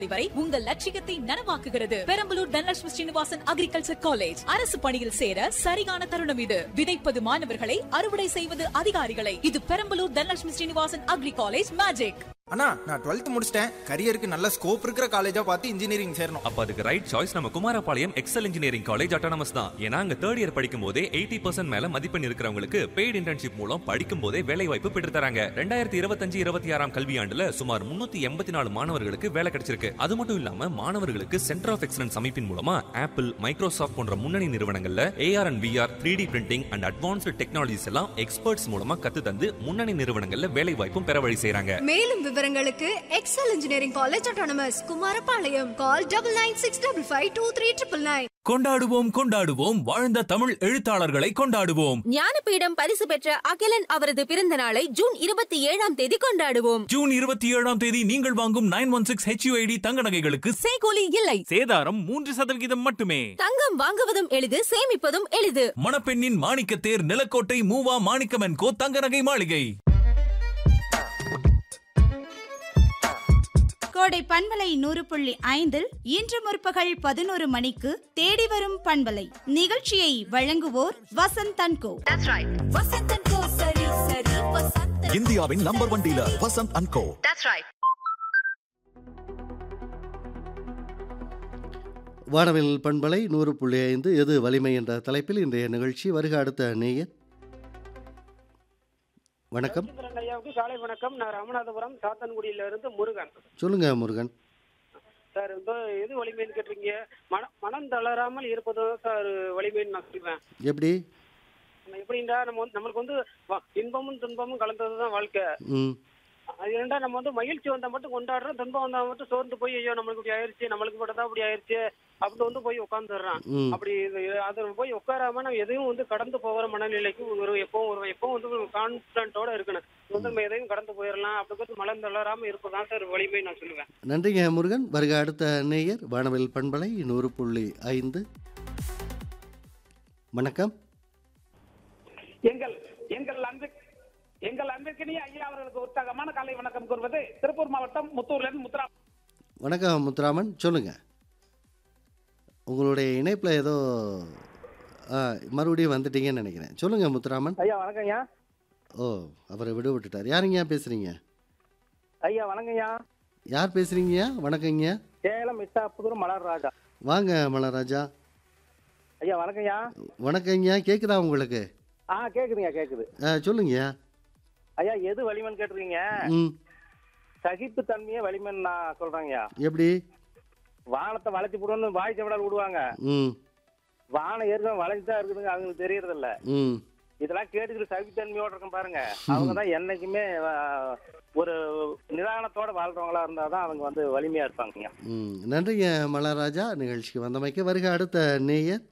வரை உங்கள் லட்சியத்தை நனவாக்குகிறது பெரம்பலூர் தனலட்சுமி ஸ்ரீனிவாசன் அக்ரிகல்ச்சர் காலேஜ் அரசு பணியில் சேர சரியான தருணம் இது விதைப்பது மாணவர்களை அறுவடை செய்வது அதிகாரிகளை இது Perambalur Dhanalakshmi Srinivasan agri college magic அண்ணா நான் டுவெல்த் முடிச்சிட்டேன் கரியருக்கு நல்ல ஸ்கோப் இருக்கிற காலேஜா பார்த்து இன்ஜினியரிங் சேரணும் அப்ப அதுக்கு ரைட் சாய்ஸ் நம்ம Kumarapalayam Excel engineering college autonomous தான் ஏன்னா அங்க தேர்ட் இயர் படிக்கும் போதே எயிட்டி பர்சன்ட் மேல மதிப்பெண் இருக்கிறவங்களுக்கு பெய்டு இன்டர்ன்ஷிப் மூலம் படிக்கும் போதே வேலை வாய்ப்பு பெற்று தராங்க ரெண்டாயிரத்தி இருபத்தஞ்சு இருபத்தி ஆறாம் கல்வியாண்டுல சுமார் முன்னூத்தி எண்பத்தி நாலு மாணவர்களுக்கு வேலை கிடைச்சிருக்கு அது மட்டும் இல்லாம மாணவர்களுக்கு சென்டர் ஆஃப் எக்ஸலன்ஸ் அமைப்பின் மூலமா ஆப்பிள் மைக்ரோசாஃப்ட் போன்ற முன்னணி நிறுவனங்கள்ல AR and VR three D printing and advanced technologies எல்லாம் எக்ஸ்பர்ட்ஸ் மூலமா கத்து தந்து முன்னணி நிறுவனங்கள்ல வேலை வாய்ப்பும் பெற வழி செய்றாங்க மேலும் விவரங்களுக்கு Excel engineering college autonomous Kumarapalayam call double nine six double five two three triple nine கொண்டாடுவோம் கொண்டாடுவோம் வாழ்ந்த தமிழ் எழுத்தாளர்களை கொண்டாடுவோம் ஞானபீடம் பரிசு பெற்ற அகிலன் அவரது பிறந்த நாளை ஜூன் இருபத்தி ஏழாம் தேதி கொண்டாடுவோம் ஜூன் இருபத்தி ஏழாம் தேதி நீங்கள் வாங்கும் நைன் ஒன் சிக்ஸ் ஹெச்யூஐடி தங்க நகைகளுக்கு செய்கூலி இல்லை சேதாரம் மூன்று சதவிகிதம் மட்டுமே தங்கம் வாங்குவதும் எளிது சேமிப்பதும் எளிது மணப்பெண்ணின் மாணிக்கத்தேர் நிலக்கோட்டை மூவா மாணிக்கமன் கோ தங்க நகை மாளிகை கோடை பண்பலை நூறு புள்ளி ஐந்தில் இன்று முற்பகல் பதினோரு மணிக்கு தேடி வரும் பண்பலை நிகழ்ச்சியை வழங்குவோர் வசந்த் தன்கோ இந்தியாவின் number one dealer Vasanth and co வானவில் பண்பலை நூறு புள்ளி ஐந்து எது வலிமை என்ற தலைப்பில் இன்றைய நிகழ்ச்சி வருக அடுத்த நேயர் வணக்கம் ராஜேந்திரன் ஐயாவுக்கு காலை வணக்கம் நான் ராமநாதபுரம் சாத்தன்குடியில இருந்து முருகன் சொல்லுங்க முருகன் சார் இந்த எது வலிமைன்னு கேட்டிருக்கீங்க மன மனம் தளராமல் இருப்பது சார் வலிமைன்னு நான் சொல்லுவேன் எப்படி நம்ம எப்படின்னா நம்ம வந்து நம்மளுக்கு வந்து வ- இன்பமும் துன்பமும் கலந்தது தான் வாழ்க்கை ம் அது ஏன்டா நம்ம வந்து மகிழ்ச்சி வந்தா மட்டும் கொண்டாடுறோம் துன்பம் வந்தா மட்டும் சோர்ந்து போய் ஐயோ நம்மளுக்கு இப்படி ஆயிருச்சு நம்மளுக்கு மட்டும் தான் இப்படி ஆயிருச்சு அப்படி வந்து போய் உட்காந்துடுறான் ம் அப்படி இது- அது போய் உட்காராம நம்ம எதையும் வந்து கடந்து போகிற மனநிலைக்கு ஒரு எப்பவும் ஒரு எப்பவும் வந்து ஒரு கான்பிடண்டோட இருக்கணும் இது வந்து நம்ம எதையும் கடந்து போயிடலாம் அப்படி கொஞ்சம் மலம் தளராம இருப்பதான் சார் வலிமை நான் சொல்லுவேன் நன்றிங்க முருகன் வருக அடுத்த நேயர் வானவில் பண்பலை நூறு புள்ளி ஐந்து வணக்கம் எங்கள் எங்கள் அன்பு எங்கள் அன்பிற்கினிய ஐயா அவர்களுக்கு உற்சாகமான காலை வணக்கம் கூறுவது திருப்பூர் மாவட்டம் முத்தூர்லேருந்து முத்துரா வணக்கம் முத்துராமன் சொல்லுங்க உங்களுடைய இணைப்பில் ஏதோ ஆ, மறுபடியும் வந்துட்டீங்கன்னு நினைக்கிறேன் சொல்லுங்க முத்துராமன் ஐயா வணக்கம் ஐயா ஓ அவரை விடு விட்டுட்டார் யாருங்க பேசுறீங்க ஐயா வணக்கம் ஐயா யார் பேசுறீங்கய்யா வணக்கங்க சேலம் மிஸ்டா புதூர் மலர் ராஜா வாங்க மலராஜா ஐயா வணக்கம் ஐயா வணக்கங்கய்யா கேக்குதா உங்களுக்கு ஆ கேக்குதுங்க கேக்குது ஆ, சொல்லுங்கய்யா ஐயா எது வலிமைன்னு கேட்டிருக்கீங்க ம் சகிப்பு தன்மையே வலிமைன்னு நான் சொல்றேங்கய்யா எப்படி வானத்தை வளைச்சு போடுவோம்னு வாய் செவடால் விடுவாங்க ம் வானம் ஏற்கனவே வளைஞ்சு தான் இருக்குதுங்க அவங்களுக்கு தெரியறது இல்ல ம் இதெல்லாம் கேட்டுக்கிட்டு சகிப்புத்தன்மையோட இருக்கும் பாருங்க அவங்க தான் என்னைக்குமே ஆ, ஒரு நிதானத்தோட வாழ்றவங்களா இருந்தாதான் அவங்க வந்து வலிமையா இருப்பாங்க ம் நன்றிங்க மலராஜா நிகழ்ச்சிக்கு வந்தமைக்கு வருக அடுத்த நேயர்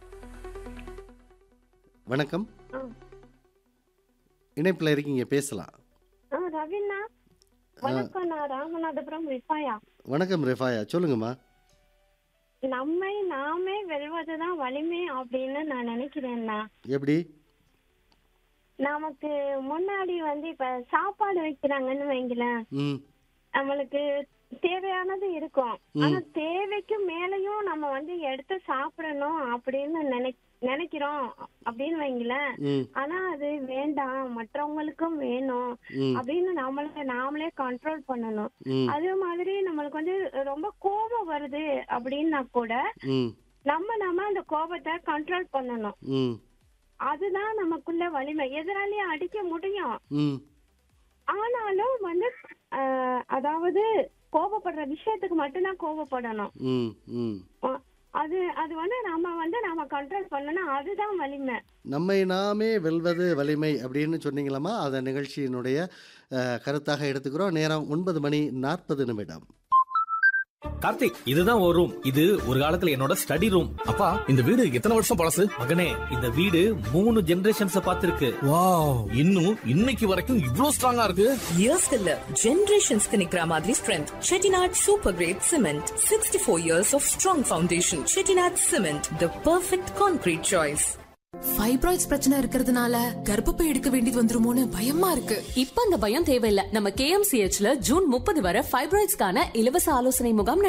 வணக்கம் இணைப்பில் இருக்கீங்க பேசலாம் ரவிண்ணா வணக்கம் நான் ராமநாதபுரம் ரிஃபாயா வணக்கம் ரெஃபாயா சொல்லுங்கம்மா நம்மை நாமே வெல்வதுதான் வலிமை அப்படின்னு நான் நினைக்கிறேன்னா எப்படி நமக்கு முன்னாடி வந்து இப்ப சாப்பாடு வைக்கிறாங்கன்னு வைங்களேன் ம் நம்மளுக்கு தேவையானது இருக்கும் ம். ஆனா தேவைக்கு மேலயும் நம்ம வந்து எடுத்து சாப்பிடணும் அப்படின்னு நினை நினைக்கிறோம் அப்படின்னு வைங்களேன் ம் ஆனா அது வேண்டாம் மற்றவங்களுக்கும் வேணும் ம் அப்படின்னு நம்மள நாமளே கண்ட்ரோல் பண்ணணும் ம் அதே மாதிரி நம்மளுக்கு வந்து ரொம்ப கோபம் வருது அப்படின்னா கூட ம் நம்ம நம்ம அந்த கோபத்தை கண்ட்ரோல் பண்ணணும் ம் அதுதான் நமக்குள்ள வலிமை எதிராளியை அடிக்க முடியும் ம் ஆனாலும் வந்து ஆஹ், அதாவது கோபப்படுற விஷயத்துக்கு மட்டும்தான் கோபப்படணும் ம் ம் அஹ், அது அது வந்து நம்ம வந்து நாம கண்ட்ரோல் பண்ணணும் அதுதான் வலிமை நம்மை நாமே வெல்வது வலிமை அப்படின்னு சொன்னீங்களாமா அதை நிகழ்ச்சியினுடைய அஹ், கருத்தாக எடுத்துக்கிறோம் நேரம் ஒன்பது மணி நாற்பது நிமிடம் கார்த்திக் இதுதான் ஒரு ரூம் இது ஒரு காலத்துல என்னோட ஸ்டடி ரூம் அப்பா இந்த வீடு எத்தனை வருஷம் பழசு மகனே இந்த வீடு மூணு ஜெனரேஷன்ஸ் பார்த்திருக்கு வாவ் இன்னும் இன்னைக்கு வரைக்கும் இவ்ளோ ஸ்ட்ராங்கா இருக்கு இயர்ஸ் இல்ல ஜெனரேஷன்ஸ்க்கு நிக்கிற மாதிரி strength Chettinad super grade cement sixty four years of strong foundation Chettinad cement the perfect concrete choice fibroids பிரச்சனை இருக்கிறதுனால கர்ப்பப்பை எடுக்க வேண்டியது வந்துருமோன்னு பயமா இருக்கு இப்ப அந்த பயம் தேவையில்ல நம்ம கேஎம்சிஹெச்ல ஜூன் முப்பது வரை ஃபைப்ராய்ட்ஸ்க்கான இலவச ஆலோசனை முகாம்